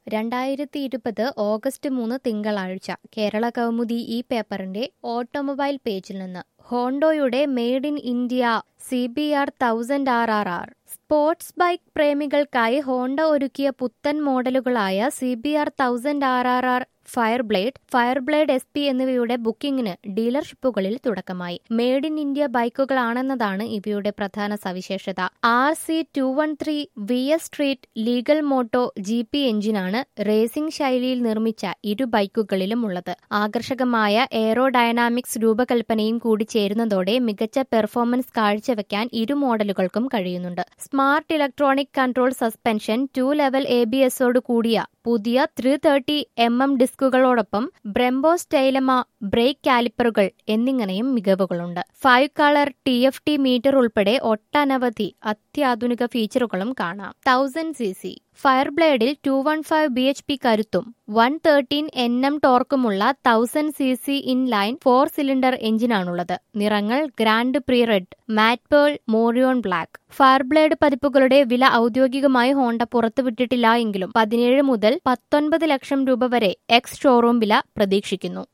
രണ്ടായിരത്തി ഇരുപത് ഓഗസ്റ്റ് മൂന്ന് തിങ്കളാഴ്ച കേരള കൗമുദി ഈ പേപ്പറിന്റെ ഓട്ടോമൊബൈൽ പേജിൽ നിന്ന് ഹോണ്ടോയുടെ made in India C B R thousand R R R sports bike പ്രേമികൾക്കായി ഹോണ്ട ഒരുക്കിയ പുത്തൻ മോഡലുകളായ C B R thousand R R R Fireblade Fireblade S P എന്നിവയുടെ ബുക്കിംഗിന് ഡീലർഷിപ്പുകളിൽ തുടക്കമായി മെയ്ഡ് ഇൻ ഇന്ത്യ ബൈക്കുകളാണെന്നതാണ് ഇവയുടെ പ്രധാന സവിശേഷത R C two one three V S street legal moto G P എഞ്ചിനാണ് റേസിംഗ് ശൈലിയിൽ നിർമ്മിച്ച ഇരു ബൈക്കുകളിലും ഉള്ളത് ആകർഷകമായ എയറോഡൈനാമിക്സ് രൂപകൽപ്പനയും കൂടി ചേരുന്നതോടെ മികച്ച പെർഫോമൻസ് കാഴ്ചവെക്കാൻ ഇരു മോഡലുകൾക്കും കഴിയുന്നുണ്ട് smart electronic control suspension two level A B എസോട് കൂടിയ പുതിയ ത്രീ തേർട്ടി എം എം ഡിസ്കുകളോടൊപ്പം ബ്രെംബോ സ്റ്റൈലമ ബ്രേക്ക് കാലിപ്പറുകൾ എന്നിങ്ങനെയും മികവുകളുണ്ട് five colour T F T meter ഉൾപ്പെടെ ഒട്ടനവധി അത്യാധുനിക ഫീച്ചറുകളും കാണാം തൗസൻഡ് സി സി ഫയർബ്ലേഡിൽ two one five B H P കരുത്തും വൺ തേർട്ടീൻ എൻ എം ടോർക്കുമുള്ള thousand C C in line four cylinder എഞ്ചിനാണുള്ളത് നിറങ്ങൾ grand prix red matte pearl Morion black ഫയർബ്ലേഡ് പതിപ്പുകളുടെ വില ഔദ്യോഗികമായി ഹോണ്ട പുറത്തുവിട്ടിട്ടില്ല എങ്കിലും പതിനേഴ് മുതൽ പത്തൊൻപത് ലക്ഷം രൂപ വരെ എക്സ് ഷോറൂം വില പ്രതീക്ഷിക്കുന്നു